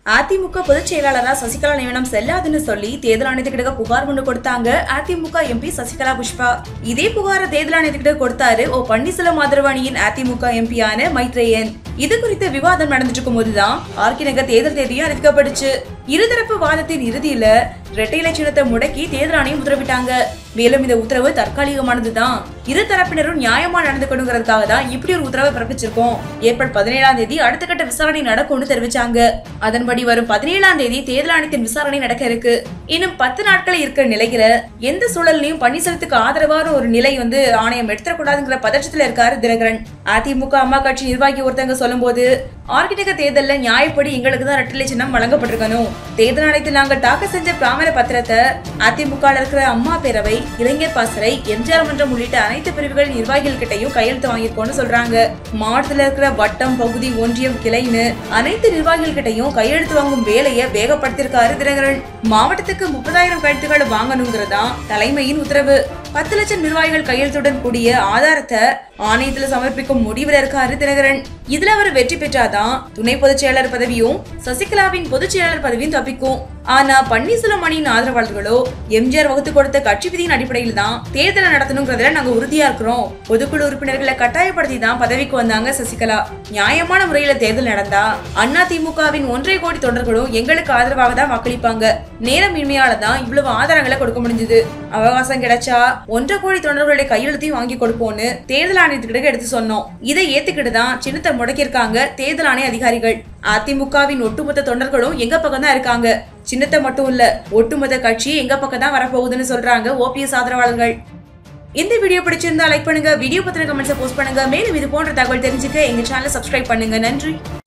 அதிமுக பொதுச் செயலாளரா சசிகலா நியமனம் செல்லாதுன்னு சொல்லி தேர்தல் ஆணையத்துக்கிட்ட புகார் ஒண்ணு கொடுத்தாங்க அதிமுக எம்பி சசிகலா புஷ்பா இதே புகார தேர்தல் ஆணையத்துக்கிட்ட கொடுத்தாரு ஓ பன்னீர்செல்வம் ஆதரவு அணியின் அதிமுக எம்பியான மைத்ரேயன் இது குறித்த விவாதம் நடந்துட்டு இருக்கும் போதுதான் ஆர்கே நகர் தேர்தல் தேதியும் அறிவிக்கப்பட்டுச்சு இருதரப்பு வாதத்தின் இறுதியில இரட்டை இலை சின்னத்தை முடக்கி தேர்தல் ஆணையம் உத்தரவிட்டாங்க மேலும் இந்த உத்தரவு தற்காலிகமானதுதான் இரு தரப்பினரும் நியாயமா நடந்துக்கணுங்கிறதுக்காக தான் இப்படி ஒரு உத்தரவை பிறப்பிச்சிருக்கோம் ஏப்ரல் பதினேழாம் தேதி அடுத்த கட்ட விசாரணை நடக்கும்னு தெரிவிச்சாங்க அதன்படி வரும் பதினேழாம் தேதி தேர்தல் ஆணையத்தின் விசாரணை நடக்க இருக்கு இன்னும் பத்து நாட்கள் இருக்கிற நிலையில எந்த சூழல்லையும் பன்னீர்செல்வத்துக்கு ஆதரவான ஒரு நிலை வந்து ஆணையம் எடுத்துடக்கூடாதுங்கிற பதற்றத்துல இருக்காரு தினகரன் அதிமுக அம்மா கட்சி நிர்வாகி ஒருத்தவங்க சொல்லும்போது ஆர்கிடெக்ட் தேர்தல்ல நியாயப்படி எங்களுக்கு தான் ரெட்டலை சின்னம் வழங்கப்பட்டிருக்கணும் தேர்தல் ஆணையத்தில் நாங்கள் தாக்கல் செஞ்ச பிராமண பத்திரத்தை அதிமுக இருக்கிற அம்மா பேரவை இளைஞர் பாசறை எம்ஜிஆர் மன்றம் உள்ளிட்ட அனைத்து பிரிவுகள் நிர்வாகிகள் கிட்டையும் கையெழுத்து வாங்கியிருக்கோம்னு சொல்றாங்க மாவட்டத்துல இருக்கிற வட்டம் பகுதி ஒன்றியம் கிளைன்னு அனைத்து நிர்வாகிகள் கிட்டையும் கையெழுத்து வாங்கும் வேலையை வேகப்படுத்திருக்காரு தினகரன் மாவட்டத்துக்கு முப்பதாயிரம் கையெழுத்துகள் வாங்கணுங்கிறதா தலைமையின் உத்தரவு பத்து லட்சம் நிர்வாகிகள் கையெழுத்துடன் கூடிய ஆதாரத்தை ஆணையத்துல சமர்ப்பிக்கும் முடிவுல இருக்காரு தினகரன் இதுல அவர் வெற்றி பெற்றாதான் துணை பொதுச் செயலாளர் பதவியும் சசிகலாவின் பொதுச் செயலாளர் பதவியும் தப்பிக்கும் ஆனா பன்னீர்செல்வம் அணியின் ஆதரவாளர்களோ எம்ஜிஆர் வகுத்து கொடுத்த கட்சி விதியின் அடிப்படையில் தான் தேர்தலை நடத்தணுங்கிறதுல நாங்க உறுதியா இருக்கிறோம் பொதுக்குழு உறுப்பினர்களை கட்டாயப்படுத்தி தான் பதவிக்கு வந்தாங்க சசிகலா நியாயமான முறையில தேர்தல் நடந்தா அண்ணா திமுகவின் ஒன்றரை கோடி தொண்டர்களும் எங்களுக்கு ஆதரவாக தான் வாக்களிப்பாங்க நேரம் இன்மையால தான் இவ்வளவு ஆதாரங்களை கொடுக்க முடிஞ்சது அவகாசம் கிடைச்சா ஒன்றரை கோடி தொண்டர்களுடைய கையெழுத்தையும் வாங்கி கொடுப்போம்னு தேர்தல் ஆணையத்துக்கிட்ட எடுத்து சொன்னோம் இதை ஏத்துக்கிட்டு தான் சின்னத்தை முடக்கியிருக்காங்க தேர்தல் ஆணைய அதிகாரிகள் அதிமுகவின் ஒட்டுமொத்த தொண்டர்களும் எங்க பக்கம் தான் இருக்காங்க சின்னத்தை மட்டும் இல்ல ஒட்டுமொத்த கட்சி எங்க பக்கம் தான் வரப்போகுதுன்னு சொல்றாங்க ஓபிஎஸ் ஆதரவாளர்கள் இந்த வீடியோ பிடிச்சிருந்தா லைக் பண்ணுங்க வீடியோ பத்தின கமெண்ட்ஸை போஸ்ட் பண்ணுங்க மேலும் இது போன்ற தகவல் தெரிஞ்சுக்க எங்க சேனலை சப்ஸ்கிரைப் பண்ணுங்க நன்றி